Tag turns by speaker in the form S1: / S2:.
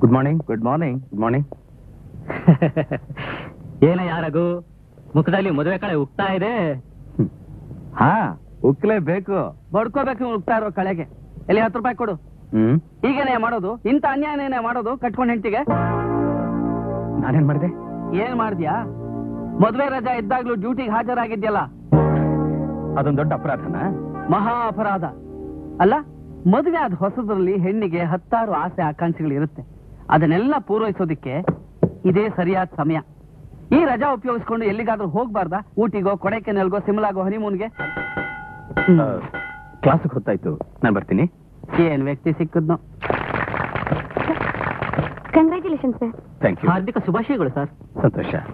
S1: good morning good morning good morning
S2: ಏನ ಯಾರಗು ಮುಖದಲ್ಲಿ ಮದುವೆ ಕಳೆ ಉಗ್ತಾ ಇದೆ
S1: ಹಾ ಉಕ್ಲೇಬೇಕು
S3: ಬಡ್ಕೋಬೇಕು ಉಗ್ತಾ ಇರೋ ಕಳೆಗೆ ಎಲ್ಲಿ ಹತ್ತು ರೂಪಾಯಿ ಕೊಡು
S1: ಹ್ಮ್
S3: ಹೀಗೇನೆ ಮಾಡೋದು ಇಂಥ ಅನ್ಯಾಯನೇನೆ ಮಾಡೋದು ಕಟ್ಕೊಂಡ್ ಹೆಂಡತಿಗೆ
S1: ನಾನೇನ್ ಮಾಡಿದೆ
S3: ಏನ್ ಮಾಡ್ದ್ಯಾ ಮದ್ವೆ ರಜಾ ಇದ್ದಾಗ್ಲೂ ಡ್ಯೂಟಿಗೆ ಹಾಜರಾಗಿದ್ಯಲ್ಲ
S1: ಅದೊಂದ್ ದೊಡ್ಡ ಅಪರಾಧನ
S3: ಮಹಾ ಅಪರಾಧ ಅಲ್ಲ ಮದುವೆ ಆದ ಹೊಸದ್ರಲ್ಲಿ ಹೆಣ್ಣಿಗೆ ಹತ್ತಾರು ಆಸೆ ಆಕಾಂಕ್ಷೆಗಳು ಇರುತ್ತೆ ಅದನ್ನೆಲ್ಲ ಪೂರೈಸೋದಿಕ್ಕೆ ಇದೇ ಸರಿಯಾದ ಸಮಯ ಈ ರಜಾ ಉಪಯೋಗಿಸ್ಕೊಂಡು ಎಲ್ಲಿಗಾದ್ರೂ ಹೋಗ್ಬಾರ್ದಾ ಊಟಿಗೋ ಕೊಡೈಕೆನಲ್ಗೋ ಸಿಮ್ಲಾಗೋ ಹನಿಮೂನ್ಗೆ
S1: ಕ್ಲಾಸಿಗೆ ಹೊತ್ತಾಯ್ತು ನಾನ್ ಬರ್ತೀನಿ
S3: ಏನ್ ವ್ಯಕ್ತಿ ಸಿಕ್ಕದ್ನೋ
S4: ಕಂಗ್ರ್ಯಾಚುಲೇಷನ್ ಸರ್
S1: ಥ್ಯಾಂಕ್ ಯು
S2: ಹಾರ್ದಿಕ ಶುಭಾಶಯಗಳು ಸರ್
S1: ಸಂತೋಷ